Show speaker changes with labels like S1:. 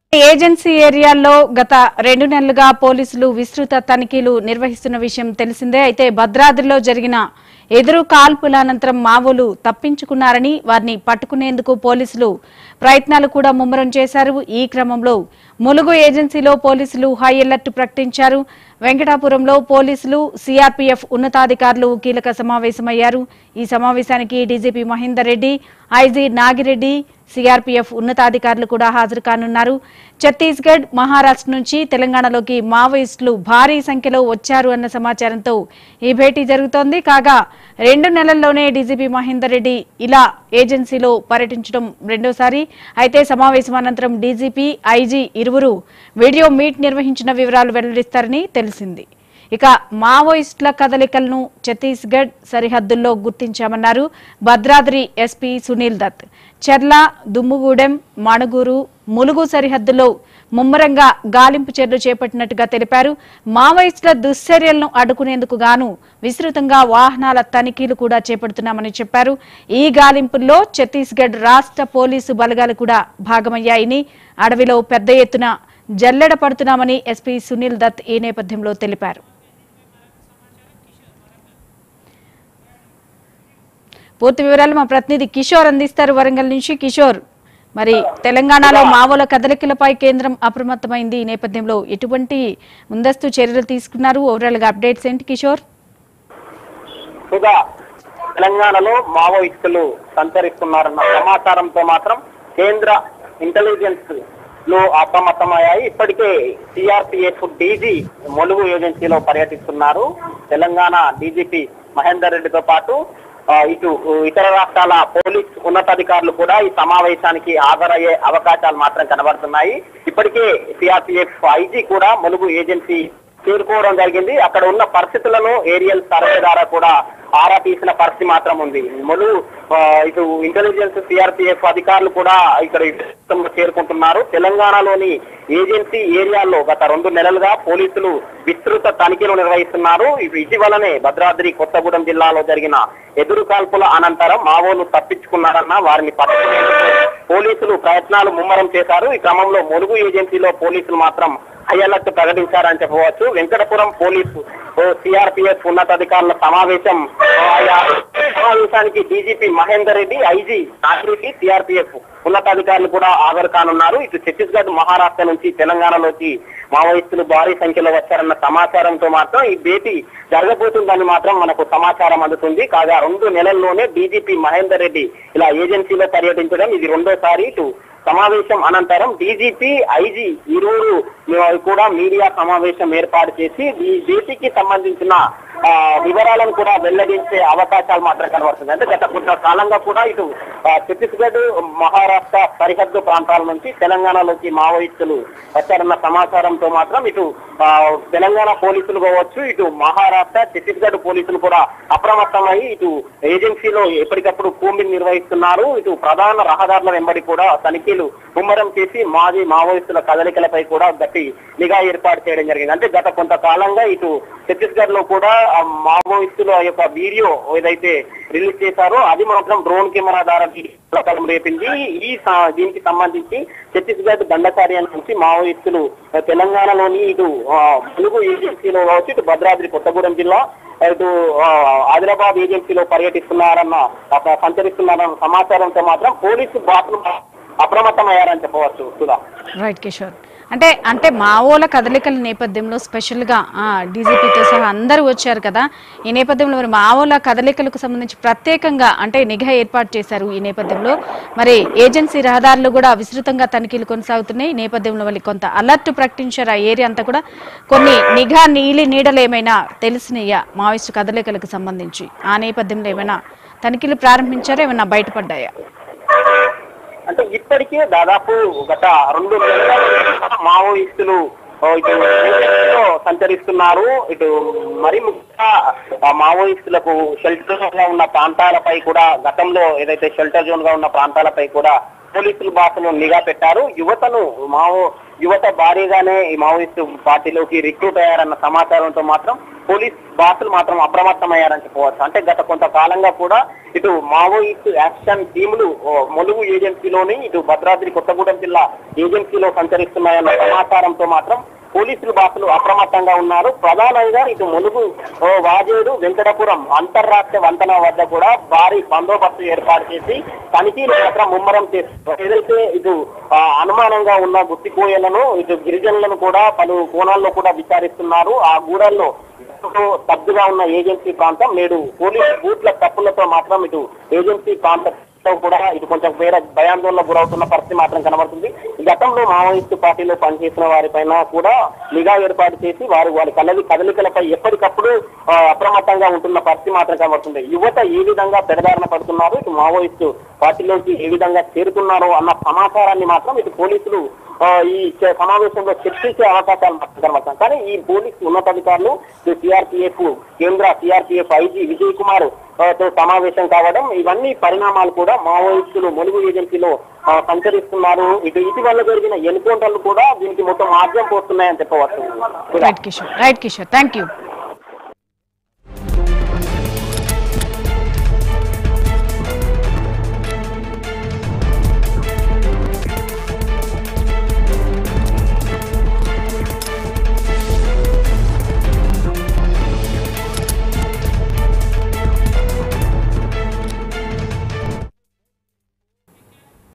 S1: agency ఏరియాల్లో గత రెండు నెలలుగా పోలీసులు విస్తృత తనిఖీలు నిర్వహిస్తున్న విషయం తెలిసిందే అయితే భద్రాద్రిలో జరిగిన ఎదురు కాల్పుల అనంతరం మావోలు తప్పించుకున్నారని వారిని పట్టుకునేందుకు పోలీసులు ప్రయత్నాలు కూడా ముమ్మరం చేశారు ఈ క్రమంలో ములుగు ఏజెన్సీలో పోలీసులు హై అలర్ట్ ప్రకటించారు వెంకటాపురంలో పోలీసులు సిఆర్పీఎఫ్ ఉన్నతాధికారులు కీలక సమావేశమయ్యారు ఈ సమావేశానికి DGP Mahender Reddy IG Nagireddy CRPF ఉన్నతాధికారులు కూడా హాజరు కానున్నారు ఛత్తీస్గఢ్ మహారాష్ట్ర నుంచి తెలంగాణలోకి మావోయిస్టులు భారీ సంఖ్యలో వచ్చారు అన్న సమాచారంతో ఈ భేటీ జరుగుతోంది కాగా రెండు నెలల్లోనే డీజీపీ మహేందర్ రెడ్డి ఇలా ఏజెన్సీలో పర్యటించడం రెండోసారి అయితే సమావేశం అనంతరం డీజీపీ ఐజీ ఇరువురు వీడియో మీట్ నిర్వహించిన వివరాలు వెల్లడిస్తారని తెలిసింది ఇక మావోయిస్టుల కదలికలను ఛత్తీస్గఢ్ సరిహద్దుల్లో గుర్తించామన్నారు భద్రాద్రి ఎస్పీ సునీల్ దత్ చెర్ల దుమ్ముగూడెం మణుగూరు ములుగు సరిహద్దులో ముమ్మరంగా గాలింపు చర్యలు చేపట్టినట్టుగా తెలిపారు మావోయిస్టుల దుశ్చర్యలను అడ్డుకునేందుకు గాను విస్తృతంగా వాహనాల తనిఖీలు కూడా చేపడుతున్నామని చెప్పారు ఈ గాలింపుల్లో ఛత్తీస్గఢ్ రాష్ట్ర పోలీసు బలగాలు కూడా భాగమయ్యాయని అడవిలో పెద్ద ఎత్తున జల్లెడ పడుతున్నామని ఎస్పీ సునీల్ దత్ ఈ నేపథ్యంలో తెలిపారు పూర్తి వివరాలు మా ప్రతినిధి కిషోర్ అందిస్తారు వరంగల్ నుంచి కిషోర్ మరి తెలంగాణలో మావోల కదలికలపై కేంద్రం అప్రమత్తమైంది ఈ నేపథ్యంలో ఎటువంటి ముందస్తు చర్యలు తీసుకున్నారు ఓవరాల్ గా అప్డేట్స్ ఏంటి కిషోర్
S2: సుధా తెలంగాణలో మావోయిస్టులు సంచరిస్తున్నారన్న సమాచారంతో మాత్రం కేంద్ర ఇంటెలిజెన్స్ లో అప్రమత్తమయ్యాయి ఇప్పటికే సిఆర్పిఎఫ్ డీజీ ములుగు ఏజెన్సీలో పర్యటిస్తున్నారు తెలంగాణ డీజీపీ మహేందర్ రెడ్డితో పాటు ఆ, ఇటు ఇతర రాష్ట్రాల పోలీస్ ఉన్నతాధికారులు కూడా ఈ సమావేశానికి హాజరయ్యే అవకాశాలు మాత్రం కనబడుతున్నాయి ఇప్పటికే సిఆర్పిఎఫ్ ఐజీ కూడా ములుగు ఏజెన్సీ చేరుకోవడం జరిగింది అక్కడ ఉన్న పరిస్థితులను ఏరియల్ సర్వే ద్వారా కూడా ఆరా తీసిన పరిస్థితి మాత్రం ఉంది ములు ఆ, ఇటు ఇంటెలిజెన్స్ సిఆర్పిఎఫ్ అధికారులు కూడా ఇక్కడ ఈ ప్రస్తుతం చేరుకుంటున్నారు తెలంగాణలోని ఏజెన్సీ ఏరియాల్లో గత రెండు నెలలుగా పోలీసులు విస్తృత తనిఖీలు నిర్వహిస్తున్నారు ఇవి ఇటీవలనే భద్రాద్రి కొత్తగూడెం జిల్లాలో జరిగిన ఎదురు కాల్పుల అనంతరం మావోలు తప్పించుకున్నారన్న వారిని పట్టుకునేందుకు పోలీసులు ప్రయత్నాలు ముమ్మరం చేశారు ఈ క్రమంలో ములుగు ఏజెన్సీలో పోలీసులు మాత్రం హై అలర్ట్ ప్రకటించారని చెప్పవచ్చు వెంకటపురం పోలీసు సిఆర్పిఎఫ్ ఉన్నతాధికారుల సమావేశం ఆ, ఆ సమావేశానికి DGP Mahender Reddy IG Nagireddy CRPF ఉన్నతాధికారులు కూడా హాజరు కానున్నారు ఇటు ఛత్తీస్గఢ్ మహారాష్ట్ర నుంచి తెలంగాణలోకి మావోయిస్టులు భారీ సంఖ్యలో వచ్చారన్న సమాచారంతో మాత్రం ఈ భేటీ జరగబోతుందని మాత్రం మనకు సమాచారం అందుతుంది కాగా రెండు నెలల్లోనే డీజీపీ మహేందర్ రెడ్డి ఇలా ఏజెన్సీలో పర్యటించడం ఇది రెండోసారి ఇటు సమావేశం అనంతరం డీజీపీ ఐజీ ఇరువురు కూడా మీడియా సమావేశం ఏర్పాటు చేసి ఈ భేటీకి సంబంధించిన ఆ, వివరాలను కూడా వెల్లడించే అవకాశాలు మాత్రం కనబడుతుంది అంటే గత కొంత కాలంగా కూడా ఇటు ఆ, ఛత్తీస్గఢ్ మహారాష్ట్ర సరిహద్దు ప్రాంతాల నుంచి తెలంగాణలోకి మావోయిస్టులు వచ్చారన్న సమాచారంతో మాత్రం ఇటు ఆ, తెలంగాణ పోలీసులు కావచ్చు ఇటు మహారాష్ట్ర ఛత్తీస్గఢ్ పోలీసులు కూడా అప్రమత్తమై ఇటు ఏజెన్సీలో ఎప్పటికప్పుడు కూంబింగ్ నిర్వహిస్తున్నారు ఇటు ప్రధాన రహదారుల వెంబడి కూడా తనిఖీలు ముమ్మరం చేసి మాజీ మావోయిస్టుల కదలికలపై కూడా గట్టి నిఘా ఏర్పాటు చేయడం జరిగింది అంటే గత కొంతకాలంగా ఇటు ఛత్తీస్గఢ్ లో కూడా ఆ మావోయిస్టుల యొక్క వీడియో ఏదైతే రిలీజ్ చేశారో అది మాత్రం డ్రోన్ కెమెరా ద్వారా కలకలం రేపింది ఈ స- దీనికి సంబంధించి ఛత్తీస్గఢ్ దండకార్యం నుంచి మావోయిస్టులు ఆ, తెలంగాణలోని ఇటు ఆ, ములుగు ఏజెన్సీలో కావచ్చు ఇటు భద్రాద్రి కొత్తగూడెం జిల్లా ఇటు ఆ, ఆదిలాబాద్ ఏజెన్సీలో పర్యటిస్తున్నారన్న ఆ, సంచరిస్తున్నారన్న సమాచారంతో మాత్రం పోలీసు బాసులు అప్రమత్తమయ్యారని చెప్పవచ్చు సుధా
S1: రైట్ కిషోర్ అంటే అంటే మావోల కదలికల నేపథ్యంలో స్పెషల్ గా డీజీపీతో సహా అందరూ వచ్చారు కదా ఈ నేపథ్యంలో మరి మావోల కదలికలకు సంబంధించి ప్రత్యేకంగా అంటే నిఘా ఏర్పాటు చేశారు ఈ నేపథ్యంలో మరి ఏజెన్సీ రహదారులు కూడా విస్తృతంగా తనిఖీలు కొనసాగుతున్నాయి ఈ నేపథ్యంలో మళ్ళీ కొంత అలర్ట్ ప్రకటించారు ఆ ఏరియా అంతా కూడా కొన్ని నిఘా నీలి నీడలు ఏమైనా తెలిసినయ్యా మావోయిస్టు కదలికలకు సంబంధించి ఆ నేపథ్యంలో ఏమైనా తనిఖీలు ప్రారంభించారా ఏమైనా బయటపడ్డాయా
S2: అంటే ఇప్పటికే దాదాపు గత రెండు నెలల మావోయిస్టులు ఓ, ఇటు ఏజెన్సీలో సంచరిస్తున్నారు ఇటు మరి ముఖ్యంగా ఆ మావోయిస్టులకు షెల్టర్ గా ఉన్న ప్రాంతాలపై కూడా గతంలో ఏదైతే షెల్టర్ జోన్ గా ఉన్న ప్రాంతాలపై కూడా పోలీసులు భాషను నిఘా పెట్టారు యువతను మావో యువత భారీగానే ఈ మావోయిస్టు పార్టీలోకి రిక్రూట్ అయ్యారన్న సమాచారంతో మాత్రం పోలీస్ బాసులు మాత్రం అప్రమత్తమయ్యారని చెప్పవచ్చు అంటే గత కొంతకాలంగా కూడా ఇటు మావోయిస్ట్ యాక్షన్ టీములు ఓ, ములుగు ఏజెన్సీలోని ఇటు భద్రాద్రి కొత్తగూడెం జిల్లా ఏజెన్సీలో సంచరిస్తున్నాయన్న సమాచారంతో మాత్రం పోలీసులు బాసులు అప్రమత్తంగా ఉన్నారు ప్రధానంగా ఇటు ములుగు ఓ, వాజేడు వెంకటపురం అంతర్రాష్ట్ర వంతెన వద్ద కూడా భారీ బందోబస్తు ఏర్పాటు చేసి తనిఖీలు మాత్రం ముమ్మరం చేస్తారు ఏదైతే ఇటు ఆ, అనుమానంగా ఉన్న గుత్తికోయలను ఇటు గిరిజనులను కూడా పలు కోణాల్లో కూడా విచారిస్తున్నారు ఆ గూడల్లో స్తబ్దుగా ఉన్న ఏజెన్సీ ప్రాంతం నేడు పోలీసు బూట్ల తప్పులతో మాత్రం ఇటు ఏజెన్సీ ప్రాంతం కూడా ఇటు కొంచెం వేరే భయాందోళన గురవుతున్న పరిస్థితి మాత్రం కనబడుతుంది ఈ గతంలో మావోయిస్టు పార్టీలో పనిచేసిన వారిపైన కూడా నిఘా ఏర్పాటు చేసి వారు వారి కలవి కదలికలపై ఎప్పటికప్పుడు ఆ, అప్రమత్తంగా ఉంటున్న పరిస్థితి మాత్రం కనబడుతుంది యువత ఏ విధంగా పెడదారిన పడుతున్నారు ఇటు మావోయిస్టు పార్టీలోకి ఏ విధంగా చేరుతున్నారో అన్న సమాచారాన్ని మాత్రం ఇటు పోలీసులు ఆ, ఈ చ- సమావేశంలో చర్చించే అవకాశాలు మాత్రం కనబడతాయి కానీ ఈ పోలీసు ఉన్నతాధికారులు సిఆర్పిఎఫ్ కేంద్ర సిఆర్పిఎఫ్ ఐజీ విజయ్ కుమార్ ఆ, తో సమావేశం కావడం ఇవన్నీ పరిణామాలు కూడా మావోయిస్టులు ములుగు ఏజెన్సీలో ఆ, సంచరిస్తున్నారు ఇటు ఇటీవల జరిగిన ఎన్కౌంటర్లు కూడా దీనికి మొత్తం మార్గం పోస్తున్నాయని చెప్పవచ్చు
S1: right Kishore right Kishore thank you